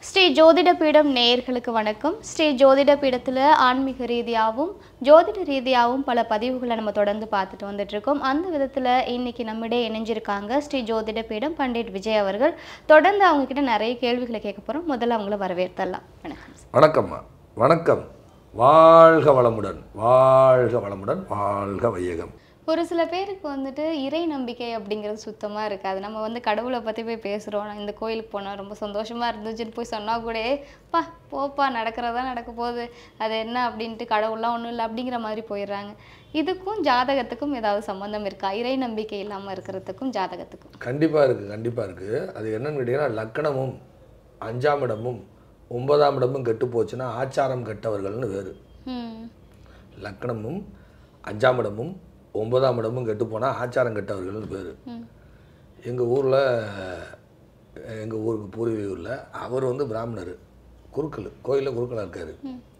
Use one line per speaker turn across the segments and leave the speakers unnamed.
ஸ்ரீ ஜோதிட பீடம் நேயர்களுக்கு வணக்கம் ஸ்ரீ ஜோதிட பீடத்தில் ஆன்மீக ரீதியாகவும் ஜோதிட ரீதியாகவும் பல பதிவுகளை நம்ம தொடர்ந்து பார்த்துட்டு வந்துட்டு இருக்கோம் அந்த விதத்தில் இன்னைக்கு நம்மிடையே இணைஞ்சிருக்காங்க ஸ்ரீ ஜோதிட பீடம் பண்டிட் விஜய் அவர்கள் தொடர்ந்து அவங்க கிட்ட நிறைய கேள்விகளை கேட்க போகிறோம் முதல்ல அவங்கள வரவேற்றலாம் வணக்கம்
வணக்கம்மா வணக்கம் வாழ்க வளமுடன் வாழ்க வளமுடன் வாழ்க வையகம்
ஒரு சில பேருக்கு வந்துட்டு இறை நம்பிக்கை அப்படிங்கிறது சுத்தமாக இருக்காது நம்ம வந்து கடவுளை பற்றி போய் பேசுகிறோம் இந்த கோயிலுக்கு போனால் ரொம்ப சந்தோஷமாக இருந்துச்சுன்னு போய் சொன்னால் கூட பா போப்பா நடக்கிறதா நடக்க போகுது அது என்ன அப்படின்ட்டு கடவுள்லாம் ஒன்றும் இல்லை அப்படிங்கிற மாதிரி போயிடுறாங்க இதுக்கும் ஜாதகத்துக்கும் ஏதாவது சம்மந்தம் இருக்கா இறை நம்பிக்கை இல்லாமல் இருக்கிறதுக்கும் ஜாதகத்துக்கும்
கண்டிப்பாக இருக்குது கண்டிப்பாக இருக்குது அது என்னன்னு கேட்டிங்கன்னா லக்கணமும் அஞ்சாம் இடமும் ஒன்பதாம் இடமும் கெட்டு போச்சுன்னா ஆச்சாரம் கெட்டவர்கள்னு வேறு
ம்
லக்கணமும் அஞ்சாம் இடமும் ஒன்பதாம் இடமும் கெட்டு போனால் ஆச்சாரம் கெட்டவர்கள்னு பேர்
ம்
எங்கள் ஊரில் எங்கள் ஊருக்கு பூர்வீகூரில் அவர் வந்து பிராமணர் குருக்கள் கோயிலில் குருக்களாக இருக்கார்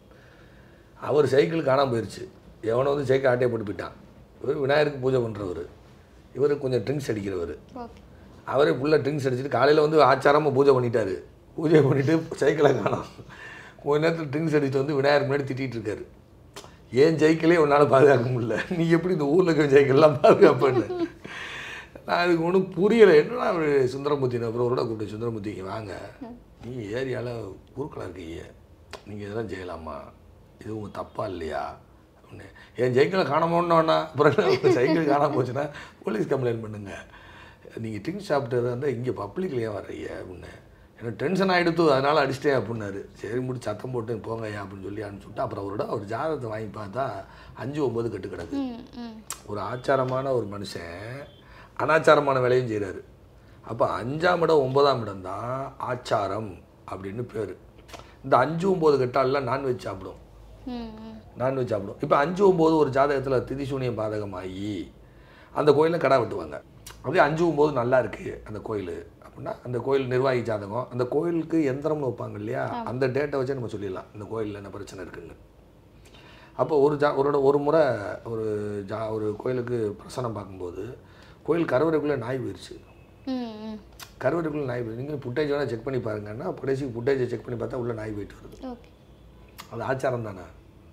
அவர் சைக்கிள் காணாமல் போயிடுச்சு எவனை வந்து சைக்கிள் ஆட்டையை போட்டு போயிட்டான் இவர் விநாயகருக்கு பூஜை பண்ணுறவர் இவர் கொஞ்சம் ட்ரிங்க்ஸ் அடிக்கிறவர்
ஓகே
அவரே ஃபுல்லாக ட்ரிங்க்ஸ் அடிச்சுட்டு காலையில் வந்து ஆச்சாரமாக பூஜை பண்ணிட்டாரு பூஜை பண்ணிவிட்டு சைக்கிளை காணோம் கொஞ்ச நேரத்தில் ட்ரிங்க்ஸ் அடிச்சுட்டு வந்து விநாயகர் முன்னாடி திட்டிகிட்டு இருக்காரு ஏன் சைக்கிளே உன்னால் பாதுகாக்க முடியல நீ எப்படி இந்த ஊரில் இருக்கிற சைக்கிள்லாம் பாதுகாப்பேன்னு நான் அதுக்கு ஒன்றும் புரியலை என்னடா அவர் சுந்தரமூர்த்தி அப்புறம் ஒருட கூப்பிட்டு சுந்தரமூர்த்திக்கு வாங்க நீ ஏரியாவில் குறுக்கலாக இருக்கீங்க நீங்கள் இதெல்லாம் செய்யலாமா இது உங்கள் தப்பா இல்லையா அப்படின்னு என் சைக்கிளை காணாமோன்னா அப்புறம் என்ன சைக்கிள் காணாம போச்சுன்னா போலீஸ் கம்ப்ளைண்ட் பண்ணுங்க நீங்கள் ட்ரிங்க்ஸ் சாப்பிட்டு இருந்தால் இங்கே பப்ளிக்ல ஏன் வர்றீங்க அப்படின்னு எனக்கு டென்ஷன் ஆகிடுத்து அதனால் அடிச்சிட்டேன் அப்படின்னாரு சரி முடி சத்தம் போட்டு போங்க ஐயா அப்படின்னு சொல்லி அனுப்பிச்சுட்டு அப்புறம் அவரோட அவர் ஜாதகத்தை வாங்கி பார்த்தா அஞ்சு ஒம்பது கட்டு கிடக்கு
ம் ம்
ஒரு ஆச்சாரமான ஒரு மனுஷன் அனாச்சாரமான வேலையும் செய்கிறாரு அப்போ அஞ்சாம் இடம் ஒன்பதாம் இடம் தான் ஆச்சாரம் அப்படின்னு பேர் இந்த அஞ்சு ஒம்பது கட்டாலெலாம் நான்வெஜ் சாப்பிடும்
ம் ம்
நான்வெஜ் சாப்பிடும் இப்போ அஞ்சு ஒம்பது ஒரு ஜாதகத்தில் திதிசூனியம் பாதகமாகி அந்த கோயிலில் கடை வெட்டுவாங்க அப்படியே அஞ்சு ஒம்பது நல்லா இருக்குது அந்த கோயில் அப்படின்னா அந்த கோயில் நிர்வாகி ஜாதகம் அந்த கோயிலுக்கு எந்திரம்னு வைப்பாங்க இல்லையா அந்த டேட்டை வச்சே நம்ம சொல்லிடலாம் இந்த கோயிலில் என்ன பிரச்சனை இருக்குன்னு அப்போ ஒரு ஜா ஒரு ஒரு முறை ஒரு ஜா ஒரு கோயிலுக்கு பிரசனம் பார்க்கும்போது கோயில் கருவறைக்குள்ளே நாய் போயிடுச்சு
ம் ம்
கருவறைக்குள்ளே நாய் போயிடுச்சு நீங்கள் ஃபுட்டேஜ் வேணால் செக் பண்ணி பாருங்கன்னா கடைசி ஃபுட்டேஜை செக் பண்ணி பார்த்தா உள்ளே நாய் போயிட்டு வருது
ஓகே
அது ஆச்சாரம் தானே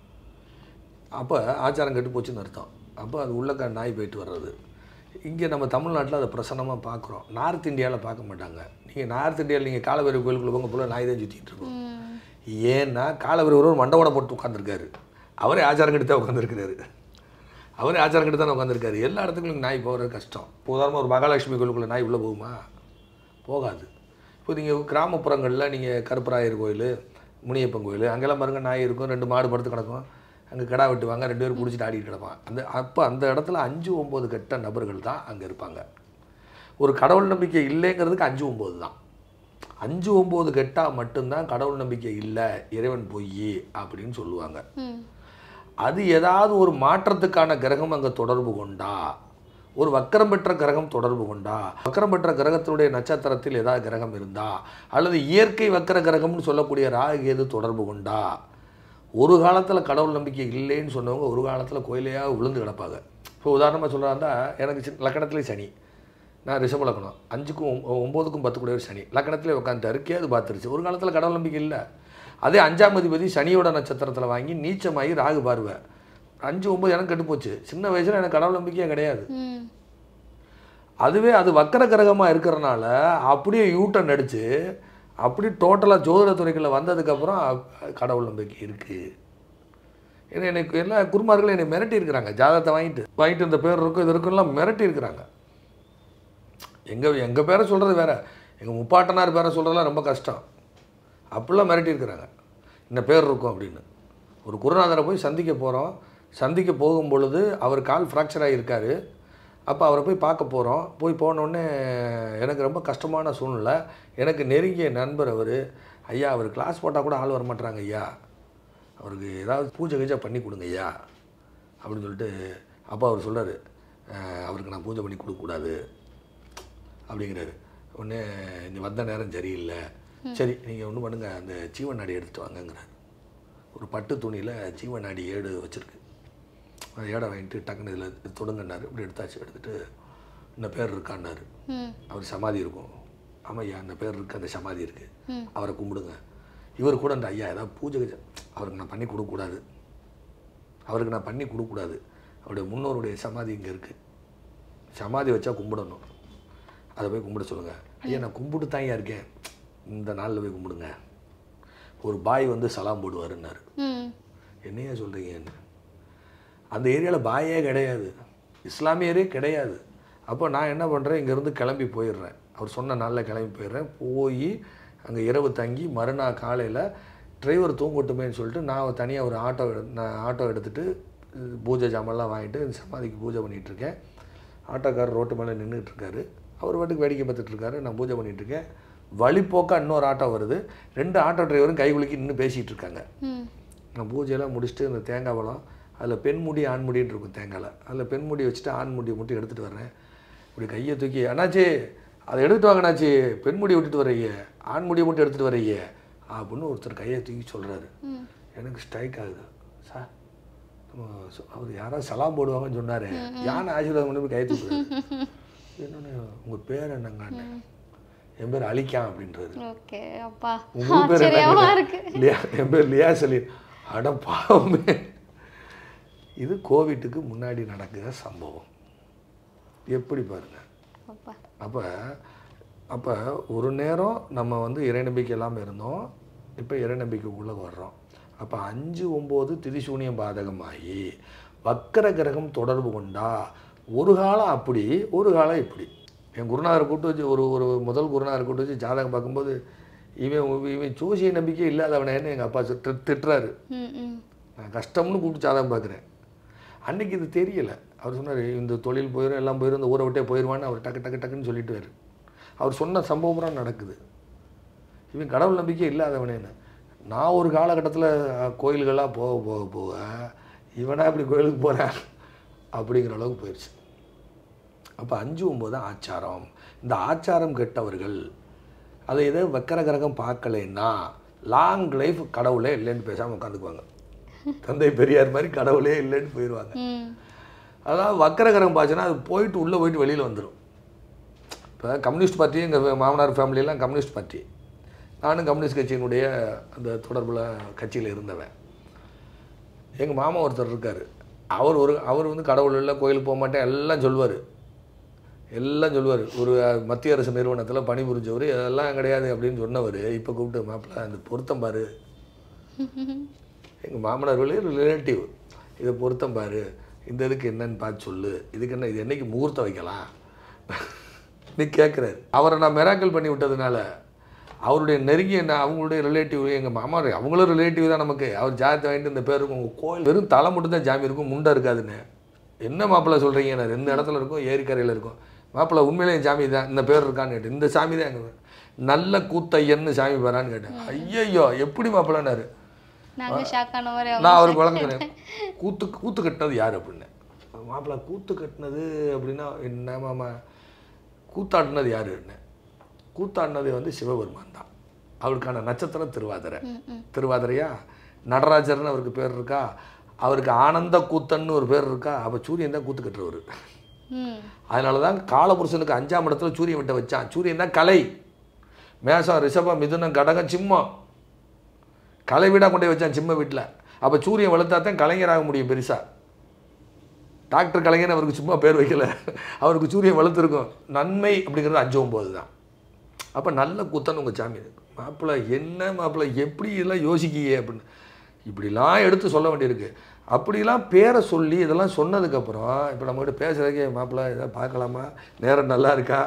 அப்போ ஆச்சாரம் கெட்டு போச்சுன்னு அர்த்தம் அப்போ அது உள்ளக்க நாய் போயிட்டு வர்றது இங்கே நம்ம தமிழ்நாட்டில் அதை பிரசன்னமாக பார்க்குறோம் நார்த் இந்தியாவில் பார்க்க மாட்டாங்க நீங்கள் நார்த் இந்தியாவில் நீங்கள் காலவரி கோயிலுக்குள்ள போங்க போல நாய் தான் சுற்றிட்டு இருக்கும்
ம்
ஏன்னா காலவரி ஒரு மண்டபோட போட்டு உட்காந்துருக்காரு அவரே ஆச்சாரம் கெட்டு தான் உட்காந்துருக்கிறாரு அவரே ஆச்சாரம் கெட்டு தானே உட்காந்துருக்காரு எல்லா இடத்துக்கும் நாய் போகிறது கஷ்டம் இப்போ உதாரணமாக ஒரு மகாலட்சுமி கோயிலுக்குள்ளே நாய் உள்ளே போகுமா போகாது இப்போ நீங்கள் கிராமப்புறங்களில் நீங்கள் கருப்பராயர் கோயில் முனியப்பன் கோயில் அங்கெல்லாம் பாருங்க நாய் இருக்கும் ரெண்டு மாடு படுத்து கிடக்கும் அங்கே கிடா வெட்டுவாங்க ரெண்டு பேரும் பிடிச்சிட்டு ஆடிட்டு கிடப்பான் அந்த அப்போ அந்த இடத்துல அஞ்சு ஒம்பது கெட்ட நபர்கள் தான் அங்கே இருப்பாங்க ஒரு கடவுள் நம்பிக்கை இல்லைங்கிறதுக்கு அஞ்சு ஒம்பது தான் அஞ்சு ஒம்பது கெட்டால் மட்டும்தான் கடவுள் நம்பிக்கை இல்லை இறைவன் பொய் அப்படின்னு சொல்லுவாங்க
ம்
அது ஏதாவது ஒரு மாற்றத்துக்கான கிரகம் அங்கே தொடர்பு கொண்டா ஒரு வக்கரம் பெற்ற கிரகம் தொடர்பு கொண்டா வக்கரம் பெற்ற கிரகத்தினுடைய நட்சத்திரத்தில் ஏதாவது கிரகம் இருந்தா அல்லது இயற்கை வக்கர கிரகம்னு சொல்லக்கூடிய ராகு எது தொடர்பு கொண்டா ஒரு காலத்தில் கடவுள் நம்பிக்கை இல்லைன்னு சொன்னவங்க ஒரு காலத்தில் கோயிலையாக விழுந்து கிடப்பாங்க இப்போ உதாரணமாக சொல்கிறாந்தா எனக்கு சின்ன லக்கணத்துலேயே சனி நான் ரிஷப லக்கணம் அஞ்சுக்கும் ஒம்- ஒம்போதுக்கும் பத்து கூட சனி லக்கணத்திலே உட்காந்துட்டாரு கேது பார்த்துருச்சு ஒரு காலத்தில் கடவுள் நம்பிக்கை இல்லை அதே அஞ்சாம் அதிபதி சனியோட நட்சத்திரத்தில் வாங்கி நீச்சமாகி ராகு பார்வை அஞ்சு ஒம்பது எனக்கு கெட்டு போச்சு சின்ன வயசில் எனக்கு கடவுள் நம்பிக்கையே கிடையாது
ம்
அதுவே அது வக்கர கிரகமாக இருக்கிறனால அப்படியே யூட்டன் அடித்து அப்படி டோட்டலாக ஜோதிட துறைகளில் வந்ததுக்கப்புறம் அப்- கடவுள் நம்பிக்கை இருக்குது ஏன்னா எனக்கு எல்லா குருமார்களும் என்னை மிரட்டி இருக்கிறாங்க ஜாதகத்தை வாங்கிட்டு வாங்கிட்டு இந்த பேர் இருக்கும் இது இருக்கும்லாம் மிரட்டி இருக்கிறாங்க எங்கள் எங்கள் பேரை சொல்கிறது வேற எங்கள் முப்பாட்டனார் பேரை சொல்கிறதுலாம் ரொம்ப கஷ்டம் அப்படிலாம் மிரட்டி இருக்கிறாங்க இந்த பேர் இருக்கும் அப்படின்னு ஒரு குருநாதரை போய் சந்திக்க போகிறோம் சந்திக்க போகும் பொழுது அவர் கால் ஃப்ராக்சர் ஆகியிருக்காரு அப்போ அவரை போய் பார்க்க போகிறோம் போய் போனோடனே எனக்கு ரொம்ப கஷ்டமான சூழ்நிலை எனக்கு நெருங்கிய நண்பர் அவர் ஐயா அவர் கிளாஸ் போட்டால் கூட ஆள் வர மாட்றாங்க ஐயா அவருக்கு ஏதாவது பூஜை கீஜை பண்ணி கொடுங்க ஐயா அப்படின்னு சொல்லிட்டு அப்போ அவர் சொல்கிறாரு அவருக்கு நான் பூஜை பண்ணி கொடுக்கக்கூடாது அப்படிங்கிறாரு உடனே நீ வந்த நேரம் சரியில்லை சரி நீங்கள் ஒன்றும் பண்ணுங்க அந்த ஜீவநாடி எடுத்துகிட்டு வாங்கங்கிறார் ஒரு பட்டு துணியில் ஜீவநாடி ஏடு வச்சுருக்கு அந்த ஏடை வாங்கிட்டு டக்குன்னு இதில் தொடுங்கன்னாரு இப்படி எடுத்தாச்சு எடுத்துட்டு இந்த பேர் இருக்கான்னாரு
ம்
அவர் சமாதி இருக்கும் ஆமாம் ஐயா அந்த பேர் இருக்குது அந்த சமாதி இருக்குது
ம்.
அவரை கும்பிடுங்க இவர் கூட அந்த ஐயா ஏதாவது பூஜை கீஜை, அவருக்கு நான் பண்ணி கொடுக்கக்கூடாது அவருக்கு நான் பண்ணி கொடுக்கக்கூடாது அவருடைய முன்னோருடைய சமாதி இங்கே இருக்குது சமாதி வச்சா கும்பிடணும் அதை போய் கும்பிட சொல்லுங்கள் ஐயா நான் கும்பிட்டு தான் ஐயா இருக்கேன் இந்த நாளில் போய் கும்பிடுங்க ஒரு பாய் வந்து சலாம் போடுவாருன்னாரு
ம்
என்னையா சொல்கிறீங்கன்னு அந்த ஏரியாவில் பாயே கிடையாது இஸ்லாமியரே கிடையாது அப்போ நான் என்ன பண்ணுறேன் இங்கேருந்து கிளம்பி போயிடுறேன் அவர் சொன்ன நாளில் கிளம்பி போயிடுறேன் போய் அங்கே இரவு தங்கி மறுநாள் காலையில் டிரைவர் தூங்கட்டுமேன்னு சொல்லிட்டு நான் தனியாக ஒரு ஆட்டோ எடு நான் ஆட்டோ எடுத்துகிட்டு பூஜை ஜாமான்லாம் வாங்கிட்டு இந்த சமாதிக்கு பூஜை பண்ணிகிட்டு இருக்கேன் ஆட்டோக்காரர் ரோட்டு மேலே நின்றுட்டு இருக்காரு அவர் பாட்டுக்கு வேடிக்கை பார்த்துட்டு இருக்காரு நான் பூஜை பண்ணிட்டு இருக்கேன் வழிப்போக்கா இன்னொரு ஆட்டோ வருது ரெண்டு ஆட்டோ டிரைவரும் கை குலுக்கி நின்று பேசிகிட்டு இருக்காங்க
ம்
நான் பூஜையெல்லாம் முடிச்சுட்டு இந்த தேங்காய் பழம் அதில் பெண்முடி ஆண்முடின்னு இருக்கும் தேங்காயில் அதில் பெண்முடி வச்சுட்டு ஆண்முடியை மட்டும் எடுத்துகிட்டு வர்றேன் இப்படி கையை தூக்கி அண்ணாச்சி அதை எடுத்துட்டு வாங்க அண்ணாச்சி பெண்முடியை விட்டுட்டு வர்றீங்க ஆண்முடியை மட்டும் எடுத்துகிட்டு வர்றீங்க அப்படின்னு ஒருத்தர் கையை தூக்கி சொல்கிறாரு
ம்
எனக்கு ஸ்ட்ரைக் ஆகுது சார் நம்ம சொ- அவர் யாராவது சலாம் போடுவாங்கன்னு சொன்னார் யானை ஆசீர்வாதம் பண்ணி போய் கை தூக்குறாரு என்னன்னு உங்கள் பேர் என்னங்க என் பேர் அலிக்கான் அப்படின்றாரு
ஓகே அப்பா
உங்க பேர்
ஆச்சரியமா
என்ன
இருக்கு
லியா என் பேர் லியா சலீம் அட பாவமே இது கோவிட்டுக்கு முன்னாடி நடக்கிற சம்பவம் எப்படி பாருங்க
அப்பா
அப்போ அப்போ ஒரு நேரம் நம்ம வந்து இறைநம்பிக்கை இல்லாமல் இருந்தோம் இப்போ இறைநம்பிக்கைக்குள்ளே வர்றோம் அப்போ அஞ்சு ஒம்பது திரிசூனியம் பாதகமாகி வக்கர கிரகம் தொடர்பு கொண்டா ஒரு காலம் அப்படி ஒரு காலம் இப்படி என் குருநாதரை கூட்டு வச்சு ஒரு ஒரு முதல் குருநாதரை கூட்டு வச்சு ஜாதகம் பார்க்கும்போது இவன் இவன் ஜோசிய நம்பிக்கை இல்லாதவனேன்னு எங்கள் அப்பா திட்டு- திட்டுறாரு
ம் ம்
நான் கஷ்டம்னு கூப்பிட்டு ஜாதகம் பார்க்குறேன் அன்னைக்கு இது தெரியல அவர் சொன்னார் இந்த தொழில் போயிடும் எல்லாம் போயிடும் இந்த ஊரை விட்டே போயிடுவான்னு அவர் டக்கு டக்கு டக்குன்னு சொல்லிட்டு அவர் சொன்ன சம்பவம் நடக்குது இவன் கடவுள் நம்பிக்கை இல்லாதவனேன்னு நான் ஒரு காலகட்டத்தில் கோயில்களாக போக போக போக இவனா இப்படி கோயிலுக்கு போகிறேன் அப்படிங்கிற அளவுக்கு போயிடுச்சு அப்போ அஞ்சு ஒம்பது ஆச்சாரம் இந்த ஆச்சாரம் கெட்டவர்கள் அதை எதை வக்கர கிரகம் பார்க்கலைன்னா லாங் லைஃப் கடவுளே இல்லைன்னு பேசாமல் உட்காந்துக்குவாங்க தந்தை பெரியார் மாதிரி கடவுளே இல்லைன்னு போயிடுவாங்க
ம்
அதாவது வக்கர கிரகம் பார்த்துன்னா அது போயிட்டு உள்ளே போயிட்டு வெளியில் வந்துடும் இப்போ கம்யூனிஸ்ட் பார்ட்டி எங்கள் மாமனார் ஃபேமிலியெல்லாம் கம்யூனிஸ்ட் பார்ட்டி நானும் கம்யூனிஸ்ட் கட்சியினுடைய அந்த தொடர்பில் கட்சியில் இருந்தவன் எங்கள் மாமா ஒருத்தர் இருக்கார் அவர் ஒரு அவர் வந்து கடவுள் இல்லை கோயிலுக்கு போக மாட்டேன் எல்லாம் சொல்லுவார் எல்லாம் சொல்லுவார் ஒரு மத்திய அரசு நிறுவனத்தில் பணிபுரிஞ்சவர் அதெல்லாம் கிடையாது அப்படின்னு சொன்னவர் இப்போ கூப்பிட்டு மாப்பிள்ள அந்த பொருத்தம் பாரு எங்கள் மாமனார் ரிலேட்டிவ் இதை பொருத்தம் பாரு இந்த இதுக்கு என்னன்னு பார்த்து சொல்லு இதுக்கு என்ன இது என்னைக்கு முகூர்த்தம் வைக்கலாம் நீ கேட்குறாரு அவரை நான் மெராக்கல் பண்ணி விட்டதுனால அவருடைய நெருங்கிய நான் அவங்களுடைய ரிலேட்டிவ் எங்கள் மாமா அவங்களும் ரிலேட்டிவ் தான் நமக்கு அவர் ஜாதத்தை வாங்கிட்டு இந்த பேர் இருக்கும் உங்கள் கோயில் வெறும் தலை மட்டும் தான் ஜாமி இருக்கும் முண்டை இருக்காதுன்னு என்ன மாப்பிள்ளை சொல்கிறீங்க நான் ரெண்டு இடத்துல இருக்கும் ஏரிக்கரையில் இருக்கும் மாப்பிள்ளை உண்மையிலேயே ஜாமி தான் இந்த பேர் இருக்கான்னு கேட்டேன் இந்த சாமி தான் எங்கள் நல்ல கூத்தையன்னு சாமி பேரான்னு கேட்டேன் ஐயையோ எப்படி மாப்பிள்ளைனாரு
நாங்க ஷாக் ஆன மாதிரி
நான் அவருக்கு வழங்குறேன் கூத்து கூத்து கட்டினது யார் அப்படின்னு மாப்பிள்ளை கூத்து கட்டினது அப்படின்னா என்ன மாமா கூத்தாடினது யாருன்னு கூத்தாடினது வந்து சிவபெருமான் தான் அவருக்கான நட்சத்திரம் திருவாதிரை
ம் ம்
திருவாதிரையா நடராஜர்னு அவருக்கு பேர் இருக்கா அவருக்கு ஆனந்த கூத்தன்னு ஒரு பேர் இருக்கா அப்போ சூரியன் தான் கூத்து கட்டுறவர்
ம்
அதனால தான் காலபுருஷனுக்கு அஞ்சாம் இடத்துல சூரியன் விட்ட வச்சான் சூரியன் தான் கலை மேஷம் ரிஷபம் மிதுனம் கடகம் சிம்மம் கலை வீடாக கொண்டு போய் வச்சான் சிம்ம வீட்டில் அப்போ சூரியன் வளர்த்தா தான் கலைஞராக முடியும் பெருசாக டாக்டர் கலைஞர் அவருக்கு சும்மா பேர் வைக்கல அவருக்கு சூரியன் வளர்த்துருக்கும் நன்மை அப்படிங்கிறது அஞ்சு ஒம்பது தான் அப்போ நல்ல குத்தன் உங்கள் சாமி மாப்பிள்ளை என்ன மாப்பிள்ளை எப்படி இதெல்லாம் யோசிக்கியே அப்படின்னு இப்படிலாம் எடுத்து சொல்ல வேண்டியிருக்கு அப்படிலாம் பேரை சொல்லி இதெல்லாம் சொன்னதுக்கப்புறம் இப்போ நம்மகிட்ட பேசுகிறதுக்கே மாப்பிள்ளை இதை பார்க்கலாமா நேரம் நல்லா இருக்கா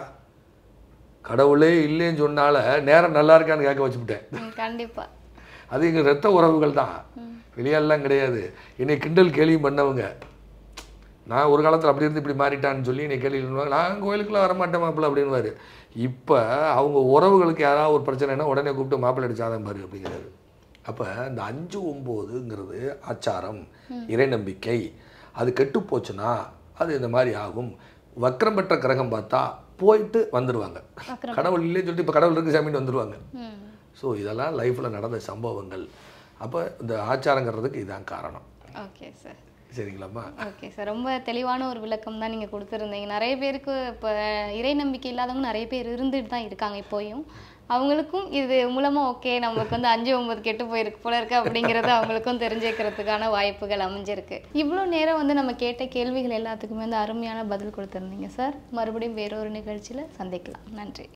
கடவுளே இல்லைன்னு சொன்னால நேரம் நல்லா இருக்கான்னு கேட்க வச்சுவிட்டேன்
ம், கண்டிப்பா
அது எங்கள் ரத்த உறவுகள் தான் வெளியாலாம் கிடையாது என்னை கிண்டல் கேலியும் பண்ணவங்க நான் ஒரு காலத்தில் அப்படி இருந்து இப்படி மாறிட்டான்னு சொல்லி என்னை கேள்வி பண்ணுவாங்க நான் கோயிலுக்குலாம் வரமாட்டேன் மாப்பிள்ளை அப்படின்னுவாரு இப்போ அவங்க உறவுகளுக்கு யாராவது ஒரு பிரச்சனைனா உடனே கூப்பிட்டு மாப்பிள்ளை அடிச்சாதான் பாரு அப்படிங்கிறாரு அப்போ இந்த அஞ்சு ஒம்போதுங்கிறது ஆச்சாரம் இறைநம்பிக்கை அது கெட்டு போச்சுன்னா அது இந்த மாதிரி ஆகும் வக்ரம் பெற்ற கிரகம் பார்த்தா போயிட்டு வந்துடுவாங்க
வக்ரம்.
கடவுள் இல்லைன்னு சொல்லிட்டு இப்போ கடவுள் இருக்கு சாமின்னு வந்துடுவாங்க
ம்
ஸோ இதெல்லாம் லைஃப்பில் நடந்த சம்பவங்கள் அப்போ இந்த ஆச்சாரங்கிறதுக்கு இதான் காரணம்
ஓகே சார்
சரிங்களாம்மா
ஓகே சார் ரொம்ப தெளிவான ஒரு விளக்கம் தான் நீங்கள் கொடுத்துருந்தீங்க நிறைய பேருக்கு இப்போ இறை நம்பிக்கை இல்லாதவங்க நிறைய பேர் இருந்துட்டு தான் இருக்காங்க இப்போயும் அவங்களுக்கும் இது மூலமாக ஓகே நமக்கு வந்து அஞ்சு ஒன்பது கெட்டு போயிருக்கு போல இருக்கு அப்படிங்கிறது அவங்களுக்கும் தெரிஞ்சுக்கிறதுக்கான வாய்ப்புகள் அமைஞ்சிருக்கு இவ்வளோ நேரம் வந்து நம்ம கேட்ட கேள்விகள் எல்லாத்துக்குமே வந்து அருமையான பதில் கொடுத்துருந்தீங்க சார் மறுபடியும் வேறொரு நிகழ்ச்சியில் சந்திக்கலாம் நன்றி